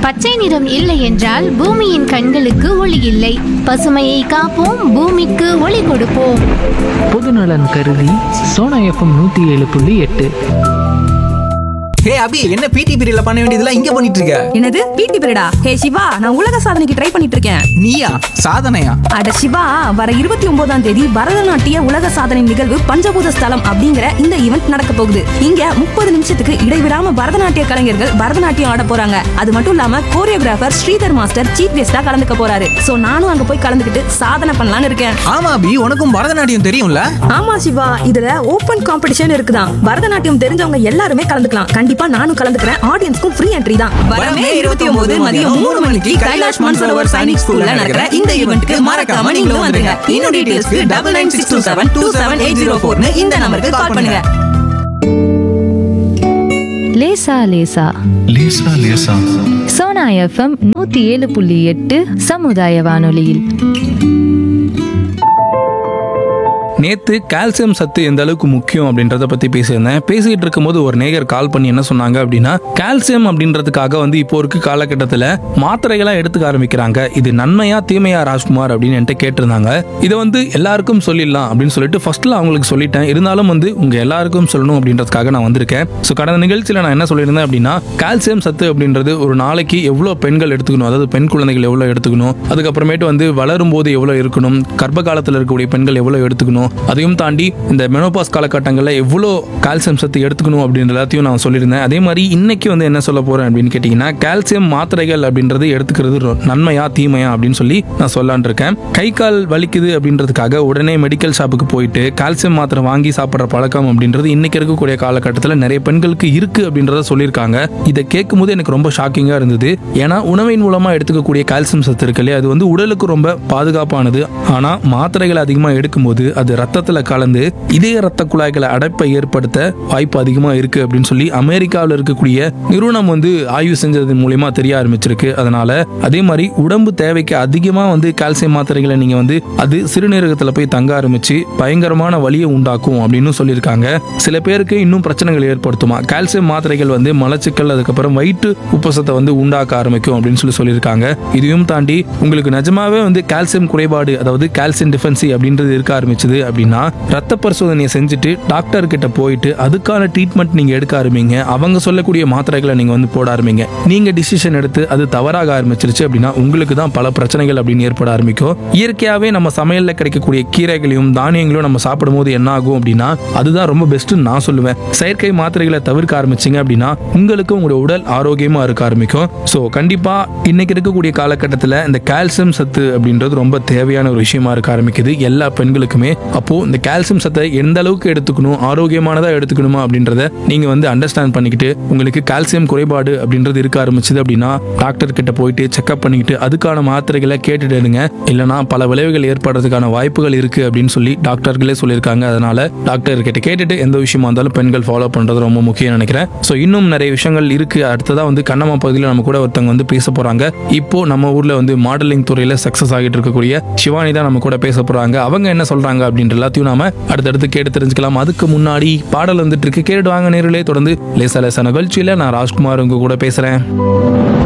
பச்சை நிறம் இல்லை என்றால் பூமியின் கண்களுக்கு ஒளி இல்லை பசுமையை காப்போம் பூமிக்கு ஒளி கொடுப்போம் பொதுநலன் கருதி சோனா எஃப்எம் நூற்றி ஏழு புள்ளி எட்டு ஹே அபி என்ன பிடி பீரியட்ல பண்ண வேண்டியதெல்லாம் இங்க பண்ணிட்டு இருக்க என்னது பிடி பீரியடா ஹே சிவா நான் உலக சாதனைக்கு ட்ரை பண்ணிட்டு இருக்கேன் நீயா சாதனையா அட சிவா வர இருபத்தி ஒன்பதாம் தேதி பரதநாட்டிய உலக சாதனை நிகழ்வு பஞ்சபூத ஸ்தலம் அப்படிங்கிற இந்த ஈவெண்ட் நடக்க போகுது இங்க முப்பது நிமிஷத்துக்கு இடைவிடாம பரதநாட்டிய கலைஞர்கள் பரதநாட்டியம் ஆட போறாங்க அது மட்டும் இல்லாம கோரியோகிராஃபர் ஸ்ரீதர் மாஸ்டர் சீஃப் கெஸ்டா கலந்துக்க போறாரு சோ நானும் அங்க போய் கலந்துக்கிட்டு சாதனை பண்ணலாம்னு இருக்கேன் ஆமா அபி உனக்கும் பரதநாட்டியம் தெரியும்ல ஆமா சிவா இதுல ஓபன் காம்படிஷன் இருக்குதான் பரதநாட்டியம் தெரிஞ்சவங்க எல்லாருமே கலந்துக்கலாம் கண்டிப்பா நானும் கலந்துக்கிறேன் ஆடியன்ஸ்க்கும் ஃப்ரீ என்ட்ரி தான் வரமே இருபத்தி ஒன்பது மதியம் மூணு மணிக்கு கைலாஷ் மன்சரோவர் சைனிக் ஸ்கூல்ல நடக்கிற இந்த ஈவெண்ட்க்கு மறக்காம நீங்களும் வந்துருங்க இன்னும் டீடைல்ஸ்க்கு double nine six two seven two seven eight zero ஃபோர்னு இந்த நம்பருக்கு கால் பண்ணுங்க லேசா லேசா லேசா லேசா சோனா எஃப்எம் நூத்தி ஏழு புள்ளி எட்டு சமுதாய வானொலியில் நேத்து கால்சியம் சத்து எந்த அளவுக்கு முக்கியம் அப்படின்றத பத்தி பேசியிருந்தேன் பேசிட்டு இருக்கும்போது ஒரு நேயர் கால் பண்ணி என்ன சொன்னாங்க அப்படின்னா கால்சியம் அப்படின்றதுக்காக வந்து இப்போ இருக்க காலகட்டத்தில் மாத்திரைகளா எடுத்துக்க ஆரம்பிக்கிறாங்க இது நன்மையா தீமையா ராஜ்குமார் அப்படின்னு என்கிட்ட கேட்டிருந்தாங்க இதை வந்து எல்லாருக்கும் சொல்லிடலாம் அப்படின்னு சொல்லிட்டு ஃபர்ஸ்ட்ல அவங்களுக்கு சொல்லிட்டேன் இருந்தாலும் வந்து உங்க எல்லாருக்கும் சொல்லணும் அப்படின்றதுக்காக நான் வந்திருக்கேன் ஸோ கடந்த நிகழ்ச்சியில் நான் என்ன சொல்லியிருந்தேன் அப்படின்னா கால்சியம் சத்து அப்படின்றது ஒரு நாளைக்கு எவ்வளோ பெண்கள் எடுத்துக்கணும் அதாவது பெண் குழந்தைகள் எவ்வளோ எடுத்துக்கணும் அதுக்கப்புறமேட்டு வந்து வளரும் போது எவ்வளோ இருக்கணும் கர்ப்ப காலத்தில் இருக்கக்கூடிய பெண்கள் எவ்வளோ எடுத்துக்கணும் அதையும் தாண்டி இந்த மெனோபாஸ் காலகட்டங்களில் எவ்வளோ கால்சியம் சத்து எடுத்துக்கணும் அப்படின்ற எல்லாத்தையும் நான் சொல்லியிருந்தேன் அதே மாதிரி இன்னைக்கு வந்து என்ன சொல்ல போறேன் அப்படின்னு கேட்டிங்கன்னா கால்சியம் மாத்திரைகள் அப்படின்றது எடுத்துக்கிறது ரொ- நன்மையா தீமையா அப்படின்னு சொல்லி நான் சொல்லான் இருக்கேன் கை கால் வலிக்குது அப்படின்றதுக்காக உடனே மெடிக்கல் ஷாப்புக்கு போயிட்டு கால்சியம் மாத்திரை வாங்கி சாப்பிட்ற பழக்கம் அப்படின்றது இன்னைக்கு இருக்கக்கூடிய காலகட்டத்தில் நிறைய பெண்களுக்கு இருக்கு அப்படின்றத சொல்லியிருக்காங்க இதை கேட்கும்போது எனக்கு ரொம்ப ஷாக்கிங்காக இருந்தது ஏன்னா உணவின் மூலமா எடுத்துக்கக்கூடிய கால்சியம் சத்து இருக்கு இல்லையா அது வந்து உடலுக்கு ரொம்ப பாதுகாப்பானது ஆனா மாத்திரைகள் அதிகமாக எடுக்கும்போது அது ரத்தத்துல கலந்து இதய ரத்த குழாய்களை அடைப்பை ஏற்படுத்த வாய்ப்பு அதிகமா இருக்கு அப்படின்னு சொல்லி அமெரிக்காவில் இருக்கக்கூடிய நிறுவனம் வந்து ஆய்வு செஞ்சது மூலியமா தெரிய ஆரம்பிச்சிருக்கு அதனால அதே மாதிரி உடம்பு தேவைக்கு அதிகமா வந்து கால்சியம் மாத்திரைகளை நீங்க வந்து அது சிறுநீரகத்துல போய் தங்க ஆரம்பிச்சு பயங்கரமான வலியை உண்டாக்கும் அப்படின்னு சொல்லியிருக்காங்க சில பேருக்கு இன்னும் பிரச்சனைகள் ஏற்படுத்துமா கால்சியம் மாத்திரைகள் வந்து மலச்சிக்கல் அதுக்கப்புறம் வயிற்று உப்பசத்தை வந்து உண்டாக்க ஆரம்பிக்கும் அப்படின்னு சொல்லி சொல்லியிருக்காங்க இதையும் தாண்டி உங்களுக்கு நிஜமாவே வந்து கால்சியம் குறைபாடு அதாவது கால்சியம் டிஃபென்சி அப்படின்றது இருக்க ஆரம்பிச்சது அப்படின்னா ரத்த பரிசோதனையை செஞ்சுட்டு டாக்டர் கிட்ட போயிட்டு அதுக்கான ட்ரீட்மெண்ட் நீங்க எடுக்க ஆரம்பிங்க அவங்க சொல்லக்கூடிய மாத்திரைகளை நீங்க வந்து போட ஆரம்பிங்க நீங்க டிசிஷன் எடுத்து அது தவறாக ஆரம்பிச்சிருச்சு அப்படின்னா உங்களுக்கு தான் பல பிரச்சனைகள் அப்படின்னு ஏற்பட ஆரம்பிக்கும் இயற்கையாவே நம்ம சமையல்ல கிடைக்கக்கூடிய கீரைகளையும் தானியங்களையும் நம்ம சாப்பிடும்போது என்ன ஆகும் அப்படின்னா அதுதான் ரொம்ப பெஸ்ட்னு நான் சொல்லுவேன் செயற்கை மாத்திரைகளை தவிர்க்க ஆரம்பிச்சீங்க அப்படின்னா உங்களுக்கு உங்களுடைய உடல் ஆரோக்கியமா இருக்க ஆரம்பிக்கும் ஸோ கண்டிப்பா இன்னைக்கு இருக்கக்கூடிய காலகட்டத்தில் இந்த கால்சியம் சத்து அப்படின்றது ரொம்ப தேவையான ஒரு விஷயமா இருக்க ஆரம்பிக்குது எல்லா பெண்களுக்குமே அப்போ இந்த கால்சியம் சத்தை எந்த அளவுக்கு எடுத்துக்கணும் ஆரோக்கியமானதா எடுத்துக்கணுமா அப்படின்றத நீங்க வந்து அண்டர்ஸ்டாண்ட் பண்ணிக்கிட்டு உங்களுக்கு கால்சியம் குறைபாடு அப்படின்றது இருக்க ஆரம்பிச்சது அப்படின்னா டாக்டர் கிட்ட போயிட்டு செக்அப் பண்ணிக்கிட்டு அதுக்கான மாத்திரைகளை கேட்டுட்டு இருங்க இல்லைன்னா பல விளைவுகள் ஏற்படுறதுக்கான வாய்ப்புகள் இருக்கு அப்படின்னு சொல்லி டாக்டர்களே சொல்லியிருக்காங்க அதனால டாக்டர் கிட்ட கேட்டுட்டு எந்த விஷயமா இருந்தாலும் பெண்கள் ஃபாலோ பண்றது ரொம்ப முக்கியம் நினைக்கிறேன் ஸோ இன்னும் நிறைய விஷயங்கள் இருக்கு அடுத்ததா வந்து கண்ணம்மா பகுதியில் நம்ம கூட ஒருத்தவங்க வந்து பேச போறாங்க இப்போ நம்ம ஊர்ல வந்து மாடலிங் துறையில சக்சஸ் ஆகிட்டு இருக்கக்கூடிய சிவானி தான் நம்ம கூட பேச போறாங்க அவங்க என்ன சொல்றாங்க அப்படின்ற எல்லாத்தையும் நாம அடுத்தடுத்து கேட்டு தெரிஞ்சுக்கலாம் அதுக்கு முன்னாடி பாடல் வந்துட்டு இருக்கு கேட்டு வாங்க நேரிலே தொடர்ந்து லேசா லேசா நிகழ்ச்சியில நான் ராஜ்குமார் உங்க கூட பேசுறேன்